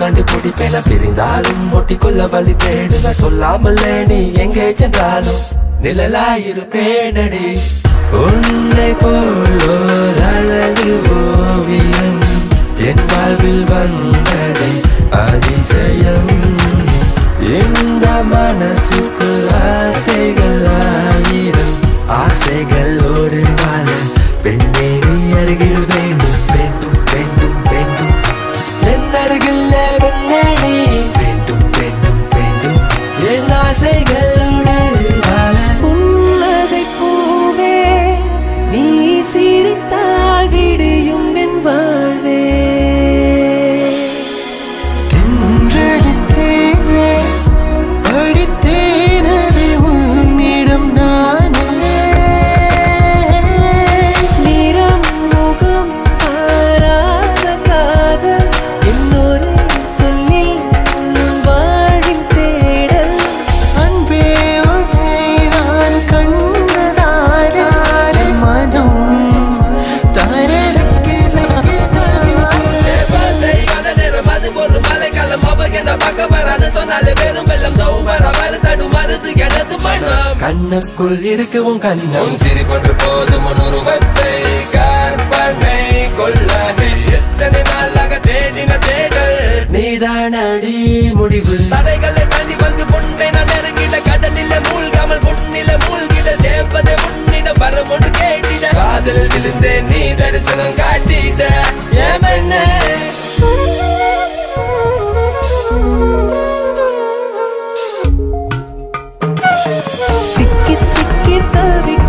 கண்டுபிடிப்பேன பிரிந்தாலும் ஒட்டிக்கொள்ள வழி தேடுவ சொல்லாமலே நீ எங்கே சென்றாலும் நிழலாயிருப்பேனடி உன்னை போல் ஓர் அழகு ஓவியம் என் வாழ்வில் வந்ததை அதிசயம் இந்த மனசுக்குள் ஆசைகள் ஆயிரம் ஆசைகளோடு வாழ பெண்ணே நீ அருகில் வேண்டும் வேண்டும் வேண்டும் வேண்டும் என் அருகில் பெண்ணே நீ வேண்டும் வேண்டும் வேண்டும் என் ஆசைகளோடு வாழ புன்னகை பூவே நீ சிரித்தால் விடியும் என் வாழ்வே தென்றலின் தேனே படித்தேனது உன்னிடம் நானே நிறம் முகம் ஆராத காதல் இன்னொரு சொல்லில் உன் வாழின் தேடல் அன்பே உன்னை நான் கண்டதாலே மனம் தரசக்கு பார்த்தை கால நேரம் அது ஒரு மழைக்காலம் அவ என்ன பார்க்க வரான்னு சொன்னாலே வெறும் வெள்ளம் தவும் வர வர தடு மருது எனது மனம் கண்ணுக்குள் இருக்கு உன் கண்ணம் சிரி கொன்று போதும் உன் உருவத்தை கற்பனை கொள்ள எத்தனை நாளாக தேடின தேடல் நீதானடி முடிவு தடைகளை தாண்டி வந்து பொண்ணை நான் நெருங்கிட கடலில மூழ்காமல் பொன்னில மூழ்கிட தேவதை உன்னிடம் வரம் ஒன்று கேட்டிட காதல் விழுந்தேன் நீ தரிசனம் காட்டிட ஏன் என்ன சிக்கி சிக்கி தவி